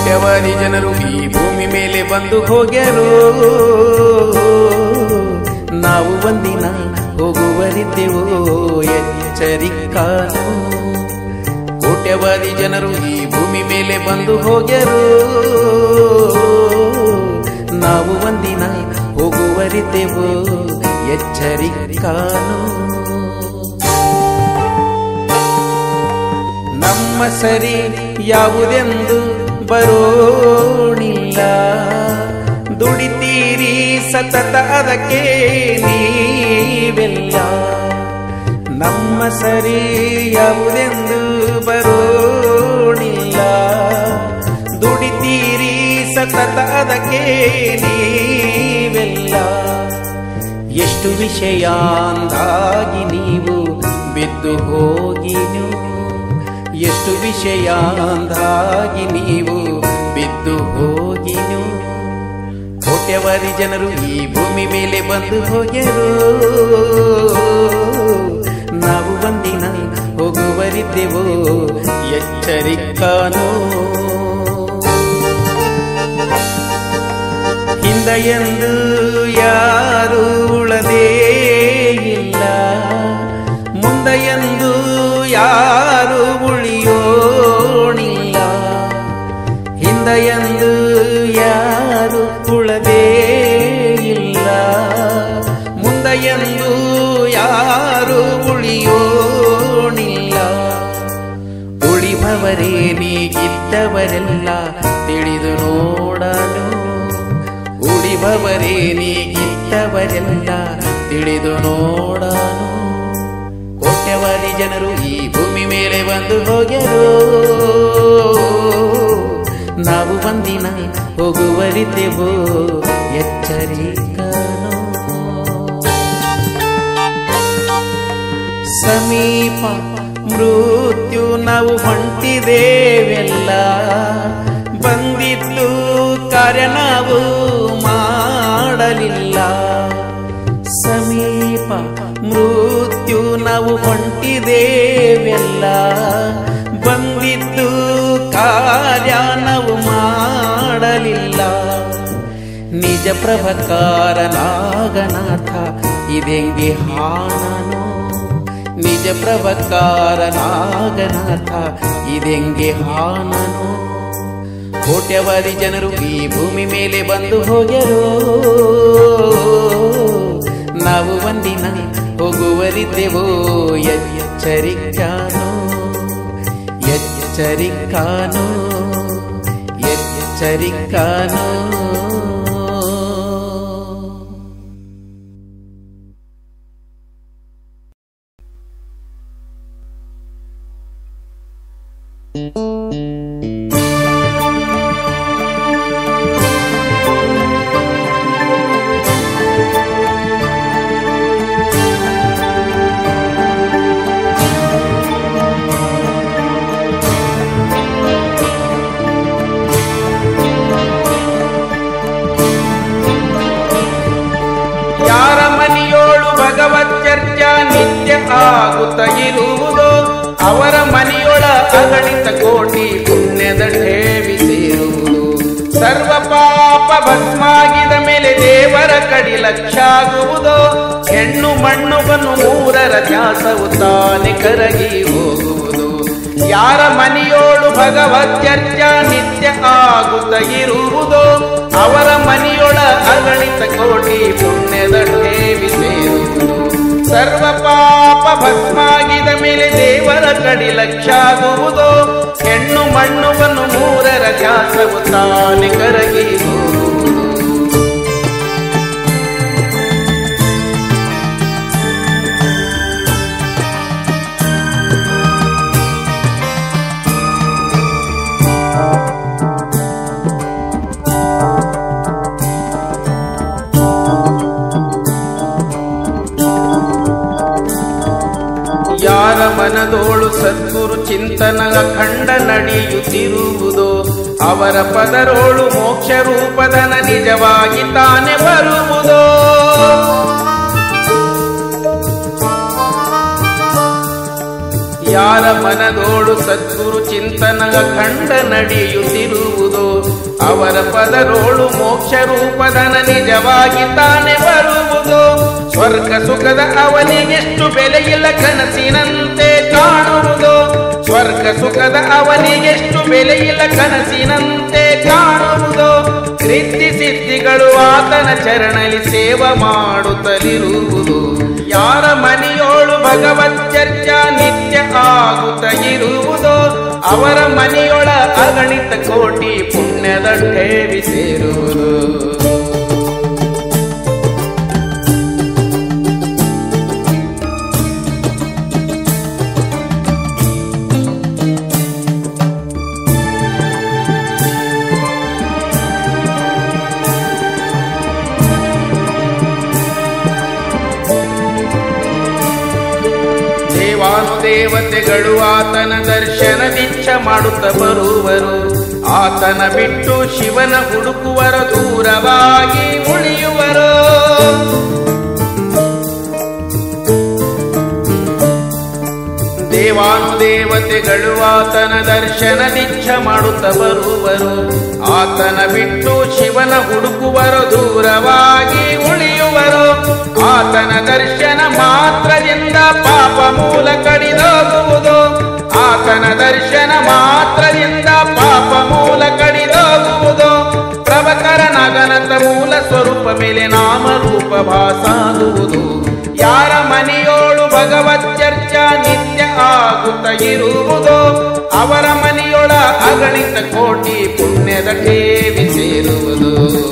ಕೋಟ್ಯವಾದಿ ಜನರು ಈ ಭೂಮಿ ಮೇಲೆ ಬಂದು ಹೋಗ್ಯಾರೋ ನಾವು ಒಂದಿನ ಹೋಗುವರಿದ್ದೆವೋ ಎಚ್ಚರಿಕಾನು ಕೋಟ್ಯವಾದಿ ಜನರು ಈ ಭೂಮಿ ಮೇಲೆ ಬಂದು ಹೋಗ್ಯಾರೋ ನಾವು ಒಂದಿನ ಹೋಗುವರಿದ್ದೆವೋ ಎಚ್ಚರಿಕಾನು ನಮ್ಮ ಸರಿ ಯಾವುದೆಂದು ಬರೋಣಿಲ್ಲ ದುಡಿತೀರಿ ಸತತ ಅದಕ್ಕೆ ನೀವೆಲ್ಲ ನಮ್ಮ ಸರಿ ಯಾವುದೆಂದು ಬರೋಣಿಲ್ಲ ದುಡಿತೀರಿ ಸತತ ಅದಕ್ಕೆ ನೀವೆಲ್ಲ ಎಷ್ಟು ವಿಷಯ ಅಂದಾಗಿ ನೀವು ಬಿದ್ದು ಹೋಗಿನು ಎಷ್ಟು ವಿಷಯ ಅಂದಾಗಿ ನೀವು ಬಿದ್ದು ಹೋಗಿನು ಕೋಟ್ಯವಾದಿ ಜನರು ಈ ಭೂಮಿ ಮೇಲೆ ಬಂದು ಹೋಗ್ಯರು ನಾವು ಒಂದಿನ ಹೋಗುವರಿದ್ದೆವೋ ಎಚ್ಚರಿಕಾನು ಹಿಂದ ಎಂದು ಯಾರು ಉಳದೇ ಇಲ್ಲ ಮುಂದ ಎಂದು ಯಾರು ಉಳಿಯೋಣಿಲ್ಲ ಹಿಂದ ಎಂದು ಯಾರು ಉಳದೇ ಇಲ್ಲ ಮುಂದ ಎಂದು ಯಾರು ಉಳಿಯೋಣಿಲ್ಲ ಉಳಿಭವರೇ ನೀಗಿದ್ದವರೆಲ್ಲ ತಿಳಿದು ನೋಡಲು ಉಳಿಭವರೇ ನೀಗಿದ್ದವರೆಲ್ಲ ತಿಳಿದು ನೋಡಲು ಕೋಟ್ಯವಾದಿ ಜನರು ಈ ಭೂಮಿ ಮೇಲೆ ಬಂದು ಹೋಗ್ಯರು ನಾವು ಒಂದಿನ ಹೋಗುವರಿದ್ದೆವೋ ಎಚ್ಚರಿಕನು ಸಮೀಪ ಮೃತ್ಯು ನಾವು ಹೊಂಟಿದೇವೆಲ್ಲ ಬಂದಿದ್ದು ಕಾರ್ಯ ನಾವು ಮಾಡಲಿಲ್ಲ ಸಮೀಪ ಮೃತ್ಯು ನಾವು ಹೊಂಟಿದೇವೆಲ್ಲ ಬಂದಿದ್ದು ಕಾರ್ಯ ನಾವು ಮಾಡಲಿಲ್ಲ ನಿಜ ಪ್ರಭಕಾರನಾಗನಾಥ ಇದೆಂಗೆ ಹಾನನು ನಿಜ ಪ್ರಭಕಾರನಾಗನಾಥ ಇದೆಂಗೆ ಹಾನನು ಕೋಟ್ಯವಾದಿ ಜನರು ಈ ಭೂಮಿ ಮೇಲೆ ಬಂದು ಹೋಗ್ಯರೋ ನಾವು ಒಂದಿನ ಹೋಗುವರಿದ್ದೆವೋ ಎಚ್ಚರಿಕಾನು ಎಚ್ಚರಿಕಾನು ಎಚ್ಚರಿಕಾನು ಯಾರ ಮನೆಯೋಳು ಭಗವತ್ ಚರ್ಚಾ ನಿತ್ಯ ಆಗುತ್ತ ಇರುವುದೋ ಅವರ ಮನೆಯೊಳ ಅಗಣಿತ ಕೋಟಿ ಪುಣ್ಯದ ಠೇವಿ ಸೇರುವುದು ಸರ್ವ ಪಾಪ ಭಸ್ಮಾಗಿದ ಮೇಲೆ ದೇವರ ಕಡಿ ಲಕ್ಷಾಗುವುದೋ ಹೆಣ್ಣು ಮಣ್ಣುವನ್ನು ಮೂರರ ಧ್ಯಾಸವು ತಾನೆ ಕರಗಿ ಹೋಗುವುದು ಯಾರ ಮನೆಯೋಳು ಭಗವತ್ ಚರ್ಚಾ ನಿತ್ಯ ಆಗುತ್ತ ಇರುವುದೋ ಅವರ ಮನೆಯೊಳ ಅಗಣಿತ ಕೋಟಿ ಪುಣ್ಯದ ಠೇವಿ ಸೇರುವುದು ಸರ್ವ ಪಾಪ ಭಸ್ಮಾಗಿದ ಮೇಲೆ ದೇವರ ಕಡಿ ಲಕ್ಷಾಗುವುದೋ ಹೆಣ್ಣು ಮಣ್ಣುವನ್ನು ಮೂರರ ಧ್ಯಾಸವು ತಾನೆ ಕರಗಿ ಹೋಗುವುದು ಯಾರ ಮನದೋಳು ಸದ್ಗುರು ಚಿಂತನ ಖಂಡ ನಡೆಯುತ್ತಿರುವುದೋ ಅವರ ಪದರೋಳು ಮೋಕ್ಷ ರೂಪದನ ನಿಜವಾಗಿ ತಾನೆ ಬರುವುದೋ ಯಾರ ಮನದೋಳು ಸದ್ಗುರು ಚಿಂತನ ಖಂಡ ನಡೆಯುತ್ತಿರುವುದು ಅವರ ಪದರೋಳು ಮೋಕ್ಷ ರೂಪದನ ನಿಜವಾಗಿ ತಾನೇ ಬರುವುದು ಸ್ವರ್ಗ ಸುಖದ ಅವನಿಗೆಷ್ಟು ಬೆಲೆಯಿಲ್ಲ ಕನಸಿನಂತೆ ಕಾಣುವುದು ಸ್ವರ್ಗ ಸುಖದ ಅವನಿಗೆಷ್ಟು ಬೆಲೆಯಿಲ್ಲ ಕನಸಿನಂತೆ ಕಾಣುವುದು ಸಿದ್ಧಿ ಸಿದ್ಧಿಗಳು ಆತನ ಚರಣಲಿ ಸೇವ ಮಾಡುತ್ತಲಿರುವುದು ಯಾರ ಮನೆಯೋಳು ಭಗವತ್ ಚರ್ಚಾ ನಿತ್ಯ ಆಗುತ್ತ ಇರುವುದು ಅವರ ಮನೆಯೊಳ ಅಗಣಿತ ಕೋಟಿ ಪುಣ್ಯದ ಠೇವಿ ಸೇರುವುದು ದೇವಾನುದೇವತೆಗಳು ಆತನ ದರ್ಶನದಿಚ್ಛ ಮಾಡುತ್ತ ಬರುವರು ಆತನ ಬಿಟ್ಟು ಶಿವನ ಹುಡುಕುವರ ದೂರವಾಗಿ ಉಳಿಯುವರು ದೇವಾನುದೇವತೆಗಳು ಆತನ ದರ್ಶನದಿಚ್ಛ ಮಾಡುತ್ತ ಬರುವರು ಆತನ ಬಿಟ್ಟು ಶಿವನ ಹುಡುಕುವರು ದೂರವಾಗಿ ಉಳಿಯುವರು ಆತನ ದರ್ಶನ ಮಾತ್ರದಿಂದ ಪಾಪ ಮೂಲ ಕಡಿದೋಗುವುದು ಆತನ ದರ್ಶನ ಮಾತ್ರದಿಂದ ಪಾಪ ಮೂಲ ಕಡಿದೋಗುವುದು ಪ್ರಭಕರ ನಗನತ ಮೂಲ ಸ್ವರೂಪ ಮೇಲೆ ನಾಮರೂಪ ಭಾಸಾಗುವುದು ಯಾರ ಮನೆಯೋಳು ಭಗವತ್ ಚರ್ಚಾ ನಿತ್ಯ ಆಗುತ್ತ ಇರುವುದು ಅವರ ಮನೆಯೊಳ ಅಗಣಿತ ಕೋಟಿ ಪುಣ್ಯದ ಠೇವಿ ಸೇರುವುದು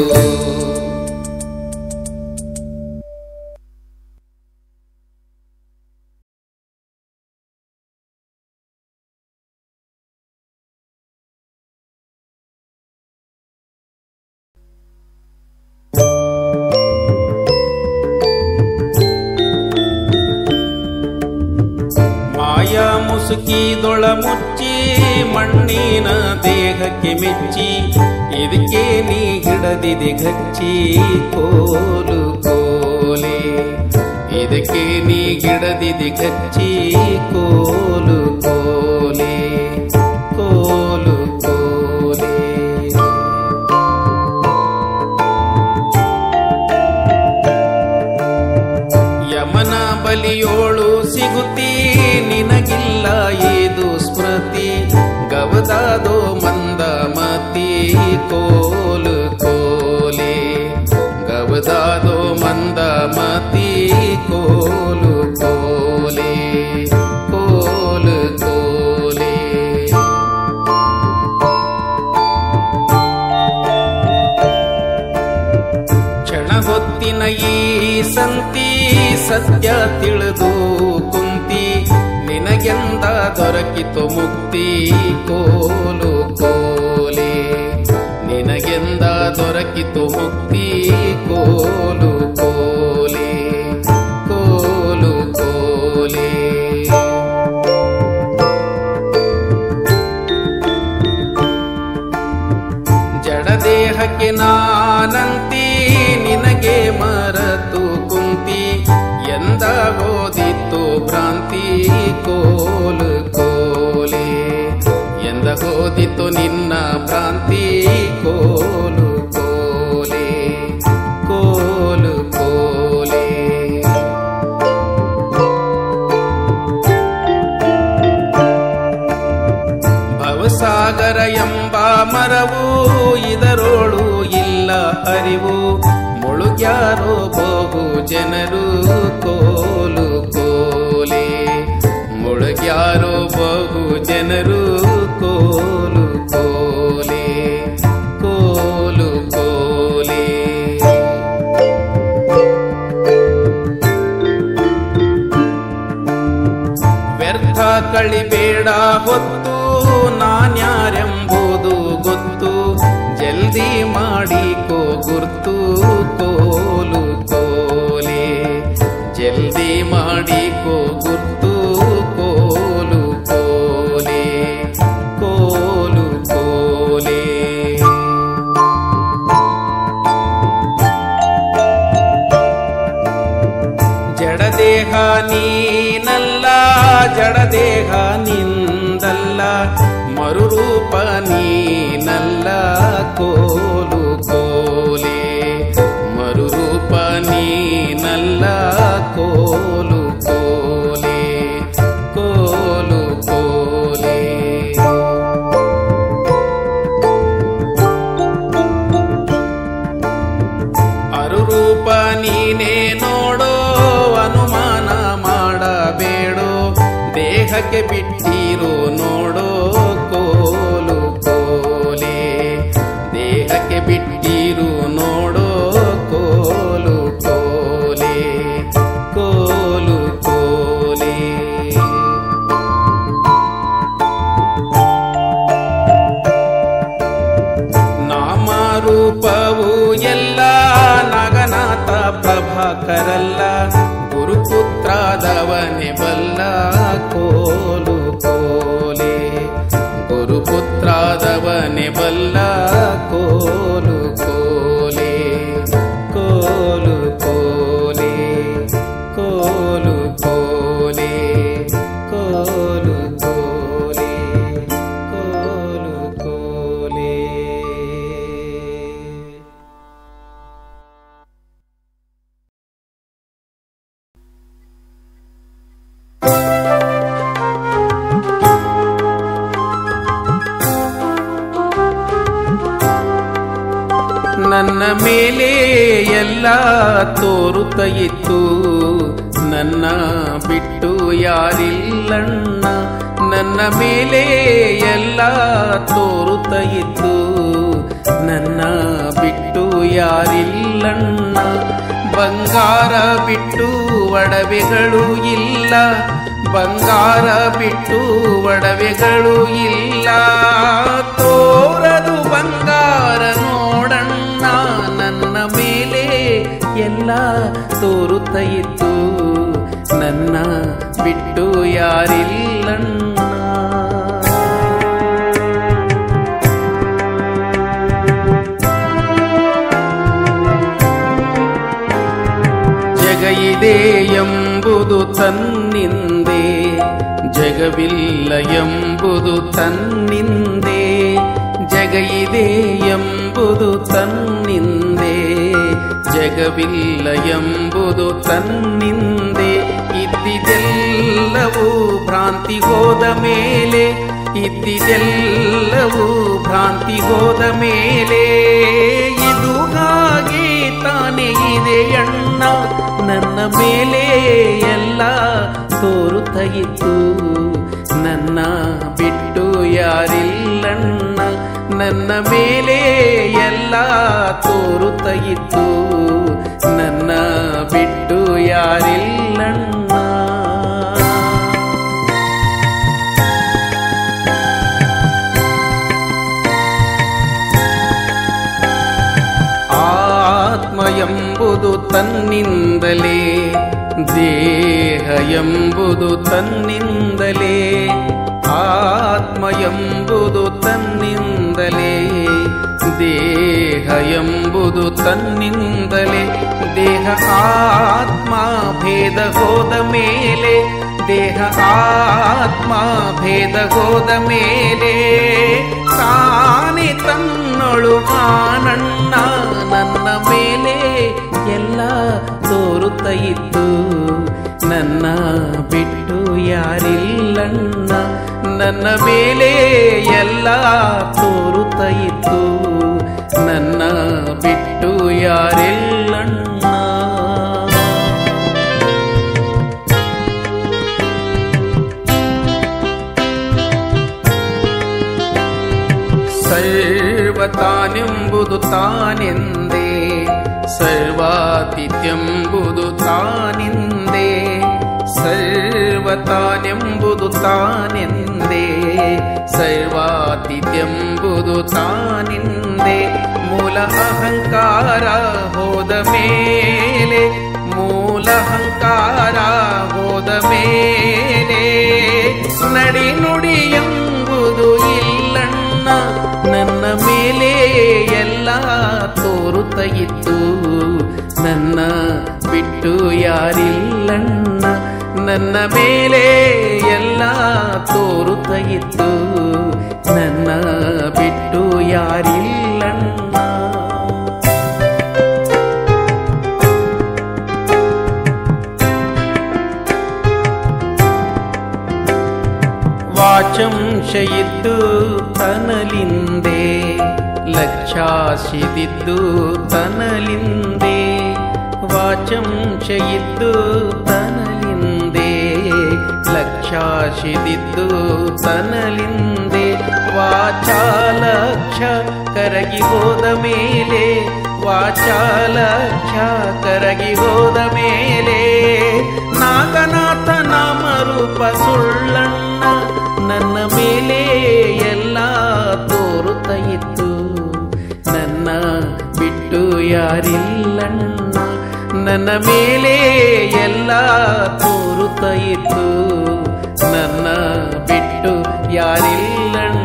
ಮಾಯಾ ಮುಸುಕಿದೊಳ ಮುಚ್ಚಿ ಮಣ್ಣಿನ ದೇಹಕ್ಕೆ ಮೆಚ್ಚಿ ಇದಕ್ಕೆ ನೀ ಹಿಡದಿದೆ ಗಚ್ಚಿ ಕೋಲು ಕೋಲೆ ಇದಕ್ಕೆ ನೀ ಗಿಡದಿದೆ ಗಚ್ಚಿ ಕೋಲು ಕೋಲೆ ಕೋಲು ಕೋಲೆ ಯಮನ ಬಲಿಯೋಳು ಸಿಗುತ್ತಿ ನಿನಗಿಲ್ಲ ಏದು ಸ್ಮೃತಿ ಗವದಾದೋ ಮಂದ ಮತಿ ಕೋಲು ಕೋಲೆ ಗವದಾದೋ ಮಂದ ಮತಿ ಕೋಲು ಕೋಲೆ ಕೋಲು ಕೋಲೆ ಕ್ಷಣ ಹೊತ್ತಿನ ಈ ಸಂತಿ ಸತ್ಯ ತಿಳಿದು ಕುಂತಿ ನಿನಗೆಂದ ದೊರಕಿತು ಮುಕ್ತಿ ಕೋಲು ಕೋಲೆ ನಿನಗೆಂದ ದೊರಕಿತು ಮುಕ್ತಿ ಕೋಲು ಕೋಲೆ ಕೋಲು ಕೋಲೆ ಜಡದೇಹಕ್ಕೆ ನಾನಂತಿ ನಿನಗೆ ಮರತು ಕುಂತಿ ಎಂದಾಗೋದಿತ್ತು ಭ್ರಾಂತಿ ಕೋಲು ಕೋಲೆ ಎಂದಗೋದಿತ್ತು ನಿನ್ನ ಭ್ರಾಂತಿ ಕೋಲು ಕೋಲೆ ಕೋಲು ಕೋಲೆ ಭವಸಾಗರ ಎಂಬ ಮರವು ಇದರೋಳು ಇಲ್ಲ ಅರಿವು ಮುಳುಗ್ಯಾರೋ ಬಹು ಜನರು ಕೋಲು ಕೋಲೆ ಮುಳುಗ್ಯಾರೋ ಬಹು ಜನರು ಕೋಲು ಕೋಲೆ ಕೋಲು ಕೋಲೆ ವ್ಯರ್ಥ ಕಳಿಬೇಡ ಹೊತ್ತು ನಾನ್ಯಾರೆಂಬುದು ಗೊತ್ತು ಜಲ್ದಿ ಮಾಡಿಕೋ ಗುರ್ತು ಕೋಲು ಕೋಲೆ ಜಲ್ದಿ ಮಾಡಿಕೋ ಗುರ್ತು ಕೋಲು ಕೋಲೆ ಕೋಲು ಮರುರೂಪ ನೀನಲ್ಲ ಕೋಲು ಕೋಲೆ ಮರುರೂಪ ನೀನಲ್ಲ ಕೋಲು ಕೋಲೆ ಕೋಲು ಕೋಲೆ ಅರುರೂಪ ನೀನೇ ನೋಡೋ ಅನುಮಾನ ಮಾಡಬೇಡೋ ದೇಹಕ್ಕೆ ಬಿಟ್ಟಿರು ನೋಡೋ ಕೋಲು ಕೋಲೆ ದೇಹಕ್ಕೆ ಬಿಟ್ಟಿರು ನೋಡೋ ಕೋಲು ಕೋಲೆ ಕೋಲು ಕೋಲೆ ನಾಮರೂಪವು ಎಲ್ಲ ನಗನಾಥ ಪ್ರಭಾಕರಲ್ಲ ಗುರುಪುತ್ರಾದವನೇ ಬಲ್ಲ ಕೋಲು ಕೋಲೆ ಗುರುಪುತ್ರಾದವನೇ ಬಲ್ಲ ಕೋಲು ಕೋಲೆ ಕೋಲು ಕೋಲೆ ಕೋಲು ಕೋಲೆ ಕೋಲು ಕೋಲೆ ಕೋಲು ಕೋಲೆ ನನ್ನ ಮೇಲೆ ಎಲ್ಲ ತೋರುತ್ತ ಇತ್ತು ನನ್ನ ಬಿಟ್ಟು ಯಾರಿಲ್ಲಣ್ಣ ನನ್ನ ಮೇಲೆ ಎಲ್ಲ ತೋರುತ್ತ ಇತ್ತು ನನ್ನ ಬಿಟ್ಟು ಯಾರಿಲ್ಲಣ್ಣ ಬಂಗಾರ ಬಿಟ್ಟು ಒಡವೆಗಳು ಇಲ್ಲ ಬಂಗಾರ ಬಿಟ್ಟು ಒಡವೆಗಳು ಇಲ್ಲ ತೋರದು ಬಂಗಾರ ನೋಡಣ್ಣ ನನ್ನ ಮೇಲೆ ಎಲ್ಲ ತೋರುತ್ತ ಇತ್ತು ನನ್ನ ಬಿಟ್ಟು ಯಾರಿಲ್ಲಣ್ಣ ಜಗ ಇದೆ ಎಂಬುದು ತನ್ನಿಂದೆ ಜಗವಿಲ್ಲ ಎಂಬುದು ತನ್ನಿಂದೆ ಜಗ ಇದೆ ಎಂಬುದು ತನ್ನಿಂದೆ ಜಗವಿಲ್ಲ ಎಂಬುದು ತನ್ನಿಂದೆ ಇದ್ದಿದೆಲ್ಲವೂ ಭ್ರಾಂತಿ ಹೋದ ಮೇಲೆ ಇದ್ದಿದೆಲ್ಲವೂ ಭ್ರಾಂತಿ ಹೋದ ಮೇಲೆ ಇದು ಹಾಗೆ ತಾನೇ ಇದೆ ಅಣ್ಣ ನನ್ನ ಮೇಲೆ ಎಲ್ಲ ತೋರುತ್ತ ಇತ್ತು ನನ್ನ ಬಿಟ್ಟು ಯಾರಿಲ್ಲಣ್ಣ ನನ್ನ ಮೇಲೆ ಎಲ್ಲ ತೋರುತ್ತ ಇತ್ತು ನನ್ನ ಬಿಟ್ಟು ಯಾರಿಲ್ಲಣ್ಣ ಆತ್ಮ ಎಂಬುದು ತನ್ನಿಂದಲೇ ದೇಹ ಎಂಬುದು ತನ್ನಿಂದಲೇ ಆತ್ಮ ಎಂಬುದು ತನ್ನಿಂದಲೇ ದೇಹ ಎಂಬುದು ತನ್ನಿಂದಲೇ ದೇಹ ಆತ್ಮ ಭೇದ ಹೋದ ಮೇಲೆ ದೇಹ ಆತ್ಮ ಭೇದ ಹೋದ ಮೇಲೆ ತಾನೇ ತನ್ನೊಳು ಆನಣ್ಣ ನನ್ನ ಮೇಲೆ ಎಲ್ಲ ತೋರುತ್ತ ಇತ್ತು ನನ್ನ ಬಿಟ್ಟು ಯಾರಿಲ್ಲಣ್ಣ ನನ್ನ ಮೇಲೆ ಎಲ್ಲ ತೋರುತ್ತ ಇತ್ತು ನನ್ನ ಬಿಟ್ಟು ಯಾರಿಲ್ಲಣ್ಣ ಸರ್ವ ತಾನೆಂಬುದು ತಾನೆಂದೇ ಸರ್ವಾತಿಥ್ಯಂಬುದು ತಾನಿಂದೇ ಸರ್ವ ತಾನೆಂಬುದು ತಾನೆಂದೇ ಸರ್ವಾತಿಥ್ಯಂಬುದು ತಾನಿಂದೇ ಮೂಲ ಅಹಂಕಾರ ಹೋದ ಮೇಲೆ ಮೂಲ ಅಹಂಕಾರ ಹೋದ ಮೇಲೆ ನಡಿ ನುಡಿ ಎಂಬುದು ಇಲ್ಲಣ್ಣ ನನ್ನ ಮೇಲೆ ಎಲ್ಲ ತೋರುತ್ತ ಇತ್ತು ನನ್ನ ಬಿಟ್ಟು ಯಾರಿಲ್ಲಣ್ಣ ನನ್ನ ಮೇಲೆ ಎಲ್ಲ ತೋರುತ್ತ ಇತ್ತು ನನ್ನ ಬಿಟ್ಟು ಯಾರಿಲ್ಲಣ್ಣ ವಾಚಂಶ ಇದ್ದು ತನಲಿಂದೆ ಲಕ್ಷಾಶಿದಿದ್ದು ತನಲಿಂದೆ ವಾಚಂಶ ಇದ್ದು ತನಲಿಂದೆ ಲಕ್ಷಾಶಿದಿದ್ದು ತನಲಿಂದೆ ವಾಚಾಲಕ್ಷ ಕರಗಿ ಹೋದ ಮೇಲೆ ವಾಚಾಲಕ್ಷ ಕರಗಿ ಹೋದ ಮೇಲೆ ನಾಗನಾಥ ನಾಮರೂಪ ಸುಳ್ಳಣ್ಣ ನನ್ನ ಮೇಲೆ ಎಲ್ಲ ತೋರುತ್ತ ಇತ್ತು ನನ್ನ ಬಿಟ್ಟು ಯಾರಿಲ್ಲಣ್ಣ ನನ್ನ ಮೇಲೆ ಎಲ್ಲ ತೋರುತ್ತ ಇತ್ತು ನನ್ನ ಬಿಟ್ಟು ಯಾರಿಲ್ಲಣ್ಣ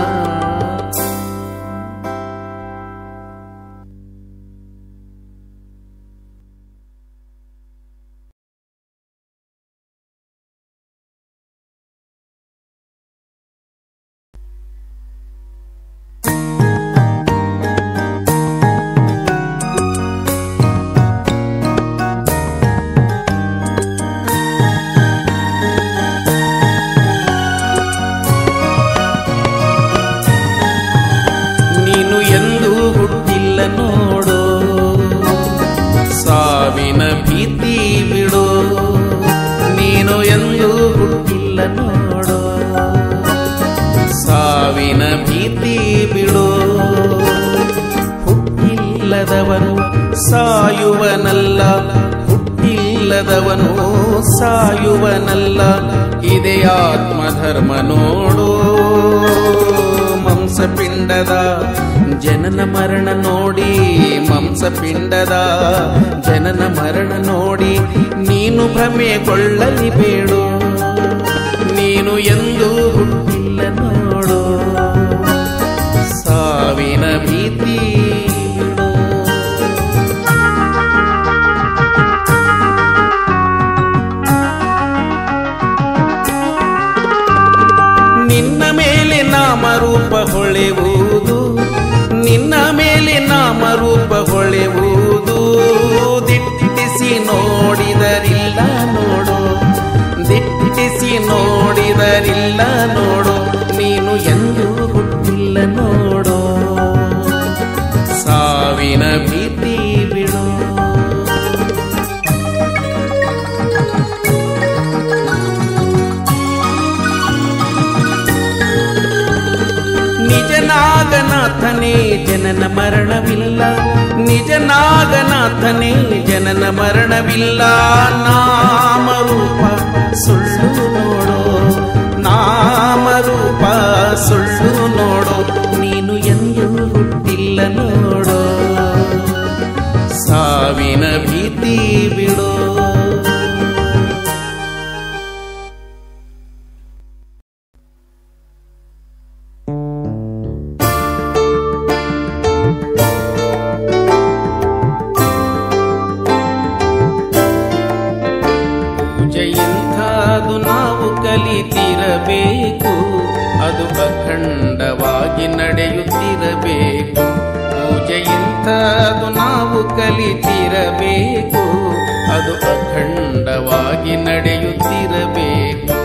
ನೀನು ಎಂದೂ ಹುಟ್ಟಿಲ್ಲ ನೋಡೋ ಸಾವಿನ ಭೀತಿ ಬಿಡೋ ನೀನು ಎಂದೂ ಹುಟ್ಟಿಲ್ಲ ನೋಡೋ ಸಾವಿನ ಭೀತಿ ಬಿಡೋ ಹುಟ್ಟಿಲ್ಲದವನು ಸಾಯುವನಲ್ಲ ಹುಟ್ಟಿಲ್ಲದವನು ಸಾಯುವನಲ್ಲ ಇದೇ ಆತ್ಮಧರ್ಮ ನೋಡೋ ಮಂಸಪಿಂಡದ ಜನನ ಮರಣ ನೋಡಿ ಮಂಸಪಿಂಡದ ಜನನ ಮರಣ ನೋಡಿ ನೀನು ಭ್ರಮೆಗೊಳ್ಳಲಿ ಬೇಡು ನೀನು ಎಂದೂ ಹುಟ್ಟಿಲ್ಲ ನೋಡು ಸಾವಿನ ಭೀತಿ ಬಿಡು. ನಿನ್ನ ಮೇಲೆ ನಾಮರೂಪ ಹೊಳೆಯುವುದು ನಿನ್ನ ಮೇಲೆ ನಾಮರೂಪ ಹೊಳೆಯುವುದು ದಿಟ್ಟಿಸಿ ನೋಡಿದರಿಲ್ಲ ನೋಡು ದಿಟ್ಟಿಸಿ ನೋಡಿದರಿಲ್ಲ ನೋಡು ನೀನು ಎಂದೂ ಹುಟ್ಟಿಲ್ಲ ನೋಡು ಸಾವಿನ ಭೀತಿ ಬಿಡು ನಿಜನಾಗನಾಥನೇ ಜನನ ಮರಣವಿಲ್ಲ ನಿಜನಾಗನಾಥನೇ ಜನನ ಮರಣವಿಲ್ಲ ನಾಮರೂಪ ಸುಳ್ಳು ನೋಡೋ ನಾಮರೂಪ ಸುಳ್ಳು ನೋಡೋ ನೀನು ಎಂದೂ ಹುಟ್ಟಿಲ್ಲ ನೋಡೋ ಸಾವಿನ ಭೀತಿ ಬಿಡೋ ಪೂಜೆ ಇಂಥದು ನಾವು ಕಲಿತಿರಬೇಕು ಅದು ಅಖಂಡವಾಗಿ ನಡೆಯುತ್ತಿರಬೇಕು ಪೂಜೆ ಇಂಥದು ನಾವು ಕಲಿತಿರಬೇಕು ಅದು ಅಖಂಡವಾಗಿ ನಡೆಯುತ್ತಿರಬೇಕು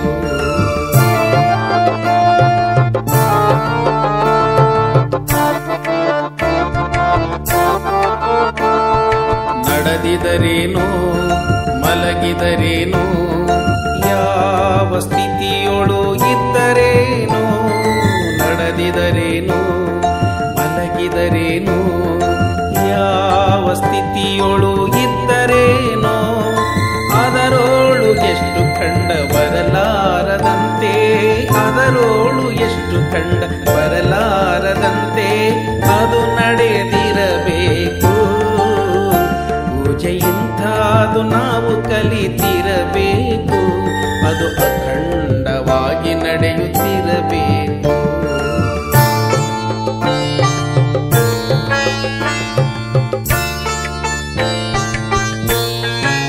ನಡೆದಿದರೇನೋ ಮಲಗಿದರೇನೋ ಯಾವ ಸ್ಥಿತಿಯೊಳು ಇದ್ದರೇನೋ ನಡೆದಿದರೇನೋ ಮಲಗಿದರೇನೋ ಯಾವ ಸ್ಥಿತಿಯೊಳು ಇದ್ದರೇನೋ ಅದರೋಳು ಎಷ್ಟು ಕಂಡ ಬರಲಾರದಂತೆ ಅದರೋಳು ಎಷ್ಟು ಕಂಡ ಬರಲಾರದಂತೆ ಅದು ನಡೆದಿರಬೇಕು ಪೂಜೆ ಇಂಥದು ನಾವು ಕಲಿತಿರಬೇಕು ಅದು ಅಖಂಡವಾಗಿ ನಡೆಯುತ್ತಿರಬೇಕು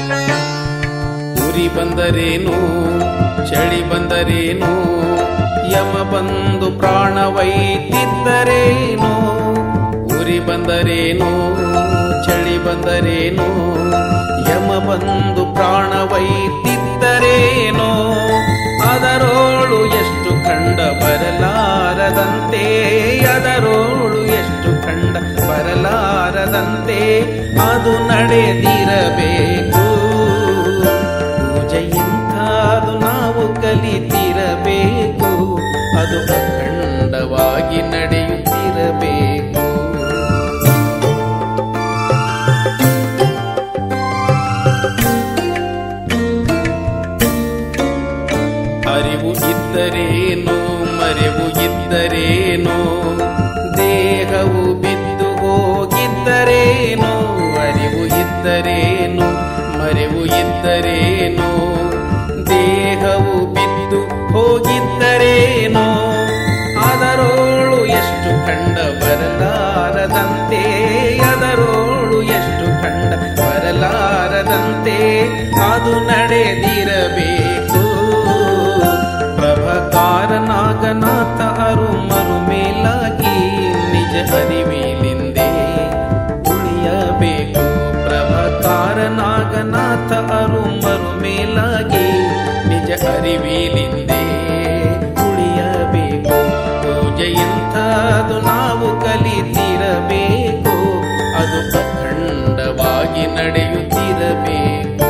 ಉರಿ ಬಂದರೇನು ಚಳಿ ಬಂದರೇನು ಯಮ ಬಂದು ಪ್ರಾಣವೈತಿದ್ದರೇನೋ ಉರಿ ಬಂದರೇನೋ ಚಳಿ ಬಂದರೇನೋ ಯಮ ಬಂದು ಪ್ರಾಣವೈತಿದ್ದರೇನೋ ಅದರೋಳು ಎಷ್ಟು ಕಂಡ ಬರಲಾರದಂತೆ ಅದರೋಳು ಎಷ್ಟು ಕಂಡ ಬರಲಾರದಂತೆ ಅದು ನಡೆದಿರಬೇಕು ಪೂಜೆ ಇಂಥದು ನಾವು ಕಲಿತಿರಬೇಕು ಅದು ಅಖಂಡವಾಗಿ ನಡೆಯುತ್ತಿರಬೇಕು ಅರಿವು ಇದ್ದರೇನೋ ಮರೆವು ಇದ್ದರೇನೋ ದೇಹವು ಬಿದ್ದು ಹೋಗಿದ್ದರೇನೋ ಅರಿವು ಇದ್ದರೇನೋ ಮರೆವು ಇದ್ದರೇನೋ ದೇಹವು ಬಿದ್ದು ಹೋಗಿದ್ದರೇನೋ ಅದರೋಳು ಎಷ್ಟು ಕಂಡ ಬರಲಾರದಂತೆ ಅದರೋಳು ಎಷ್ಟು ಕಂಡ ಬರಲಾರದಂತೆ ಅದು ನಡೆದಿರಬೇಕು ಪ್ರಭಕಾರನಾಗನಾಥ ಅರು ಮರು ಮೇಲಾಗಿ ನಿಜ ಅರಿವಿಲಿಂದೆ ಉಳಿಯಬೇಕು ಪ್ರಭಕಾರನಾಗನಾಥ ಅರು ಮರು ಮೇಲಾಗಿ ನಿಜ ಅರಿವಿಲಿಂದೆ ಉಳಿಯಬೇಕು ಪೂಜೆ ಇಂಥದು ನಾವು ಕಲಿತಿರಬೇಕು ಅದು ಅಖಂಡವಾಗಿ ನಡೆಯುತ್ತಿರಬೇಕು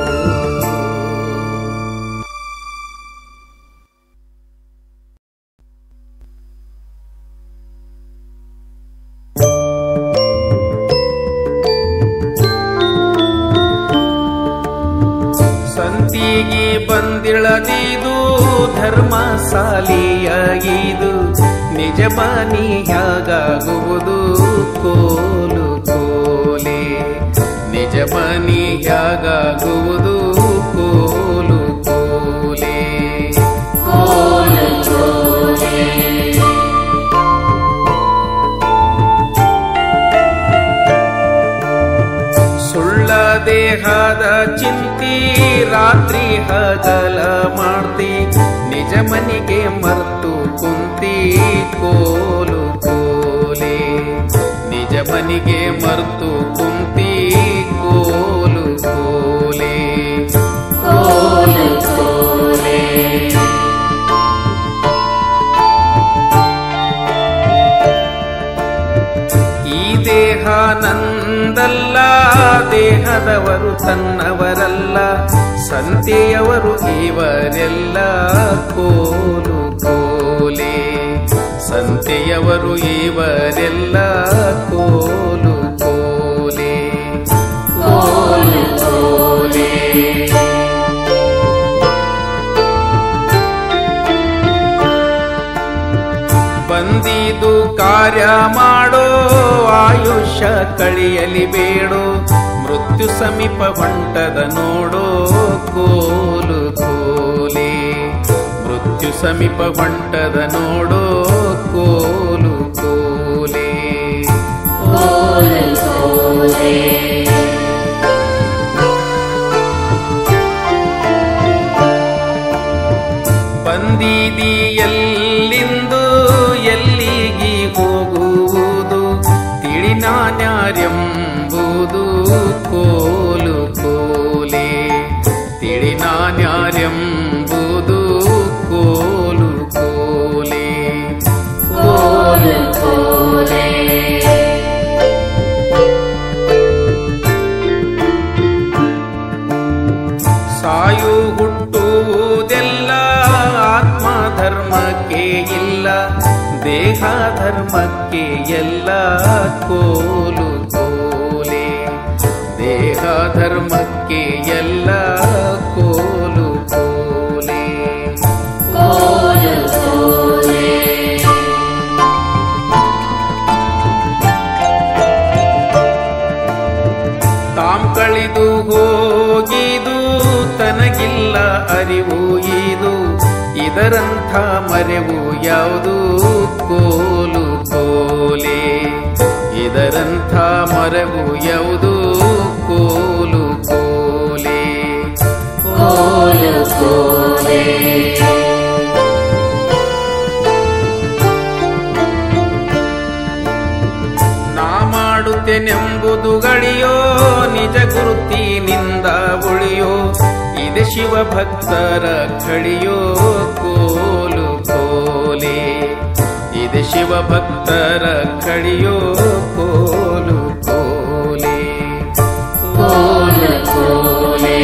ಸಂತಿಗೆ ಬಂದಿಳದಿದು ಧರ್ಮ ಸಾಲಿಯಾಗಿದು ನಿಜ ಮನಿಯಾಗುವುದು ಕೋಲು ಕೋಲೆ ನಿಜ ಮನಿಯಾಗುವುದು ಕೋಲು ಕೋಲೆ ಸುಳ್ಳ ದೇಹದ ಚಿಂತಿ ರಾತ್ರಿ ಹಗಲ ಮಾಡ್ತಿ ನಿಜ ಮನಿಗೆ ಮರ್ತು ಕುಂತಿ ಕೋಲು ಕೋಲೆ ನಿಜ ಮನಿಗೆ ಮರ್ತು ಕುಂತಿ ಕೋಲು ಕೋಲೆ ಈ ದೇಹ ನಂದಲ್ಲ ದೇಹದವರು ತನ್ನವರಲ್ಲ ಸಂತೆಯವರು ಇವರೆಲ್ಲ ಕೋಲು ಕೋಲೆ ಸಂತೆಯವರು ಇವರೆಲ್ಲ ಕೋಲು ಕೋಲೆ ಕೋಲು ಕೋಲೆ ಬಂದಿದು ಕಾರ್ಯ ಮಾಡೋ ಆಯುಷ್ಯ ಕಳಿಯಲಿ ಬೇಡೋ ಮೃತ್ಯು ಸಮೀಪ ಹೊಂಟದ ನೋಡೋ ಕೋಲು ಕೋಲೆ ಮೃತ್ಯು ಸಮೀಪ ಹೊಂಟದ ನೋಡೋ ಕೋಲು ಕೋಲೆ ಬಂದಿದಿ ಎಲ್ಲಿಂದು ಎಲ್ಲಿಗೆ ಹೋಗುವುದು ತಿಳಿನಾನ್ಯಾರೆಂಬುದು ಕೋಲು ಕೋಲೆ ತಿಳಿನಾನ್ಯಾರೆಂಬುದು ಕೋಲು ಕೋಲೆ ಕೋಲು ಕೋಲೆ ಸಾಯು ಹುಟ್ಟುವುದೆಲ್ಲ ಆತ್ಮ ಧರ್ಮಕ್ಕೆ ಇಲ್ಲ ದೇಹ ಧರ್ಮಕ್ಕೆ ಎಲ್ಲ ಕೋಲು ಕೋಲೆ ದೇಹ ಧರ್ಮಕ್ಕೆ ಎಲ್ಲ ಕೋಲು ಕೋಲೆ ಕೋಲು ಕೋಲೆ ತಾಂ ಕಳಿದು ಹೋಗಿದು ತನಗಿಲ್ಲ ಅರಿವು ಇದು ಇದರಂಥ ಮರೆವು ಯಾವುದು ಕೋಲು ಕೋಲೆ ಇದರಂಥ ಮರೆವು ಯಾವುದು ಕೋಲು ಕೋಲೆ ಕೋಲು ಕೋಲೆ ಸತ್ಯನೆಂಬುದು ಗಳಿಯೋ ನಿಜ ಗುರುತಿನಿಂದ ಉಳಿಯೋ ಇದೆ ಶಿವ ಭಕ್ತರ ಖಳಿಯೋ ಕೋಲು ಕೋಲೆ ಇದೆ ಶಿವ ಭಕ್ತರ ಖಳಿಯೋ ಕೋಲು ಕೋಲೆ ಕೋಲು ಕೋಲೆ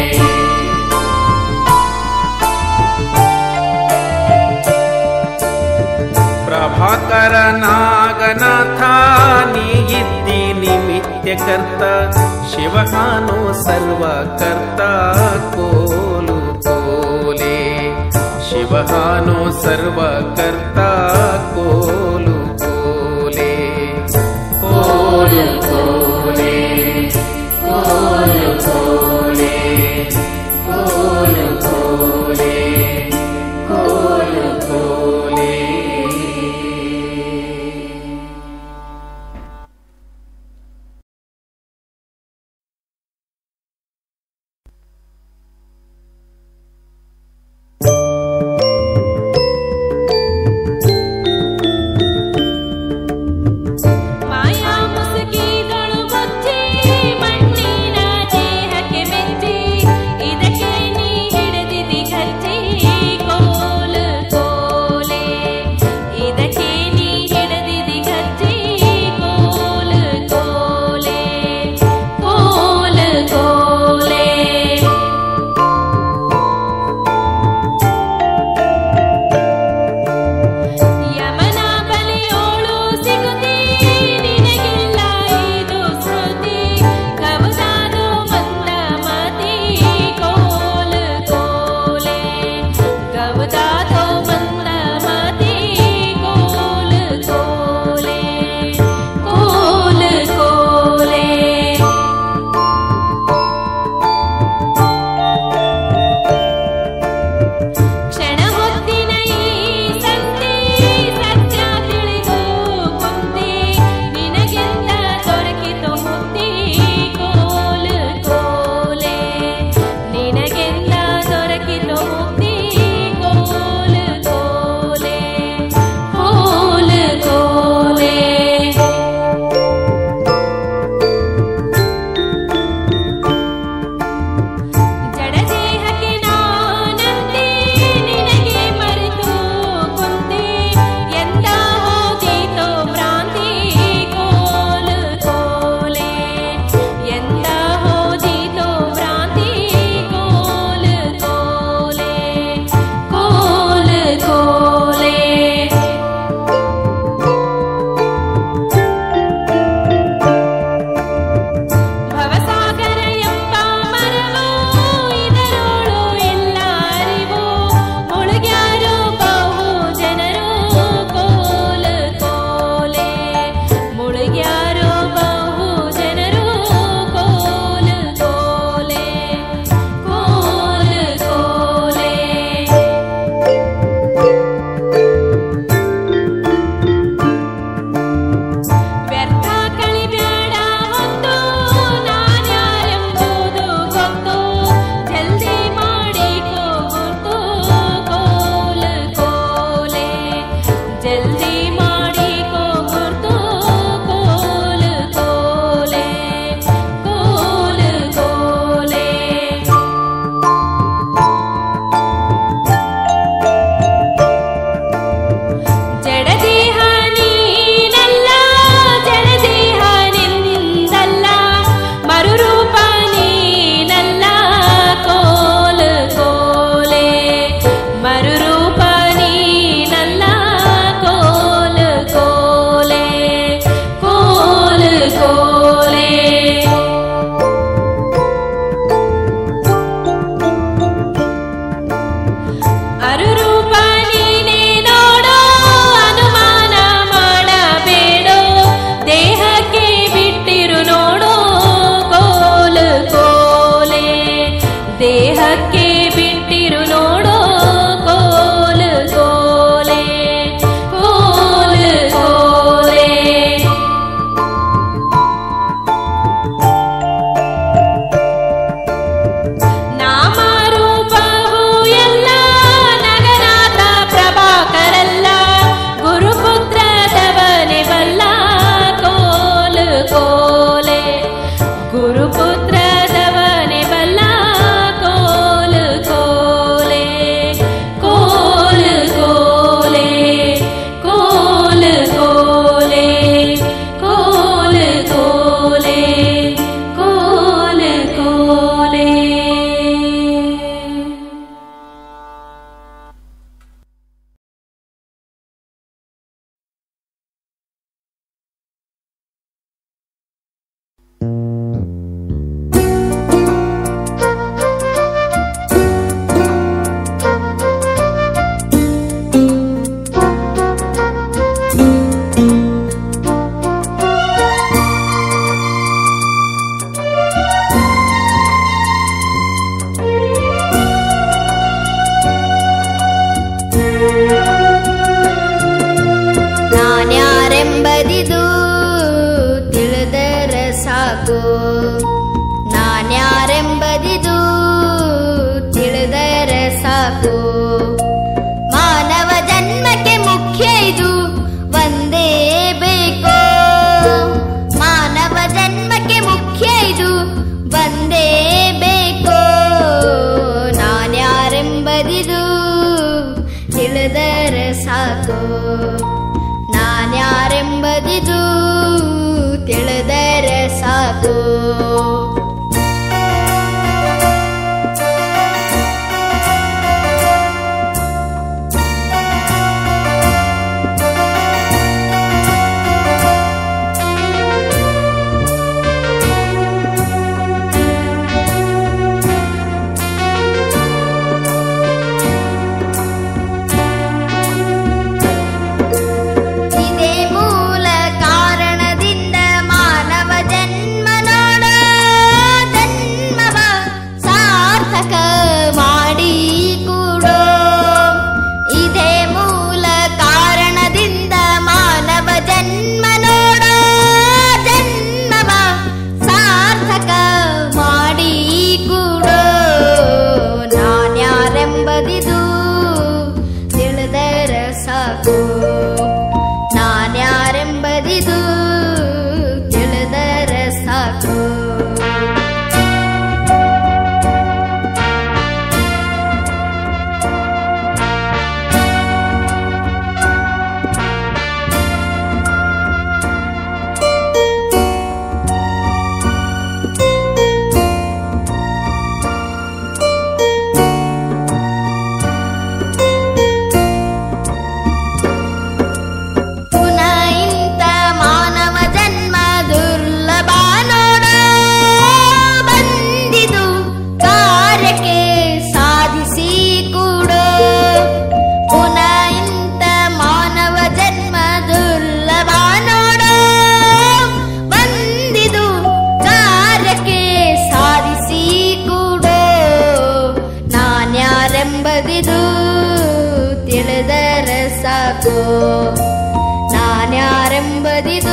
ಪ್ರಭಾಕರ ನಾಗನಾಥ ನೀ ಇದ್ದಿ ನಿಮಿತ್ಯ ಕರ್ತ ಶಿವಹಾನು ಸರ್ವಕರ್ತ ಕೋಲು ಕೋಲೆ ಶಿವಹಾನು ಸರ್ವಕರ್ತ ಕೋಲು ಕೋಲೆ ಕೋಲು ಕೋಲೆ ಕೋಲು ಕೋಲೆ ಕೋಲು ಕೋಲೆ ಕೋಲು ಕೋಲೆ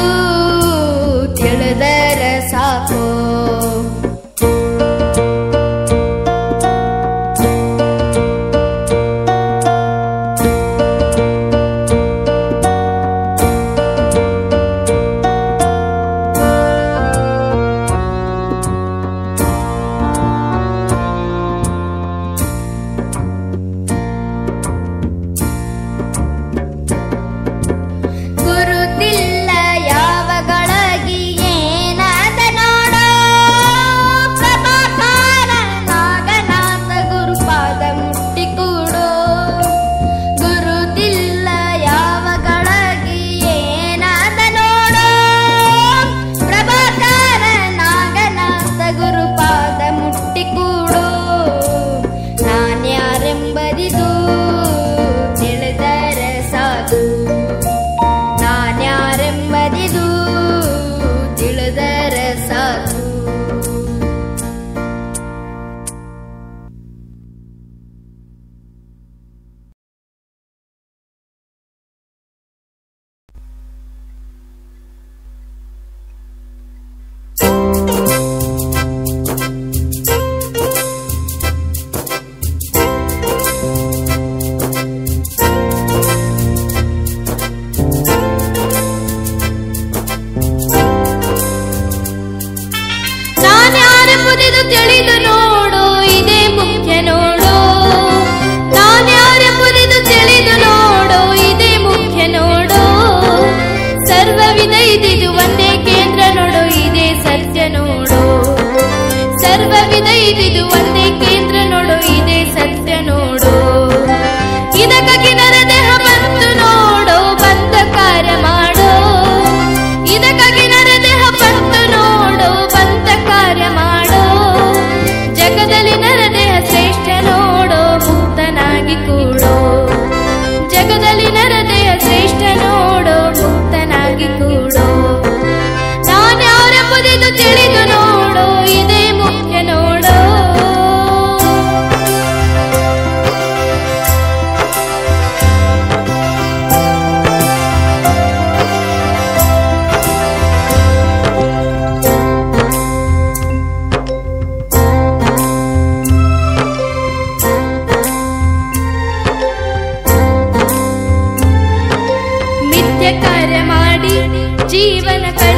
ತಿಳಿದರ ಸಾಕು ಗುರುತಿಲ್ಲ ಯಾವಗಳಗಿ ಏನದ ನೋಡೋ ಪ್ರಭಾಕಾರ ನಾಗನಾಥ ಗುರುಪಾದ ಮುಟ್ಟಿ ಕೂಡೋ ಗುರುತಿಲ್ಲ ಯಾವಗಳಗಿ ಏನದ ನೋಡೋ ಪ್ರಭಾಕಾರ ನಾಗನಾಥ ಗುರುಪಾದ ಮುಟ್ಟಿ ಕೂಡೋ ನಾನ್ಯಾರೆಂಬರಿದು ತಿಳಿದರೆ ಸಾಕು ನಾನ್ಯಾರೆಂಬರಿದು ತಿಳಿದರೆ ಸಾಕು ನಾನ್ಯಾರೆಂಬುದಿದು ತಿಳಿದು ನೋಡು ಇದೇ ಮುಖ್ಯ ನೋಡು ನಾನ್ಯಾರೆಂಬುದಿದು ತಿಳಿದು ನೋಡು ಇದೇ ಮುಖ್ಯ ನೋಡು ಸರ್ವವಿಧ ಇದಿದು ಒಂದೇ ಕೇಂದ್ರ ನೋಡು ಇದೇ ಸತ್ಯ ನೋಡು ಸರ್ವವಿಧ ಇದಿದು ಒಂದೇ ಕೇಂದ್ರ ನೋಡು ಇದೇ ಸತ್ಯ ನೋಡು ಇದಕ್ಕಾಗಿ ನರದೇಹ ಬಂತು ನೋಡು ಬಂದ ಕಾರ್ಯ ಮಾಡು ಇದಕ್ಕಾಗಿ ನರದೇಹ ಬಂತು ನೋಡು ಬಂದ ಕಾರ್ಯ ಮಾಡು ಜಗದಲ್ಲಿ ನರದೇಹ ಶ್ರೇಷ್ಠ ನೋಡು ಮುಕ್ತನಾಗಿ ಕೂಡು ಜಗದಲ್ಲಿ ನರದೇಹ ಶ್ರೇಷ್ಠ ನೋಡು ಮುಕ್ತನಾಗಿ ಕೂಡು ನಾನ್ಯಾರೆಂಬುದಿದು ತಿಳಿದು ನೋಡು ಇದೇ ಮುಖ್ಯ ನೋಡು ಮಿಥ್ಯ ಕಾರ್ಯ ಮಾಡಿ ಜೀವನ ಕಳಿ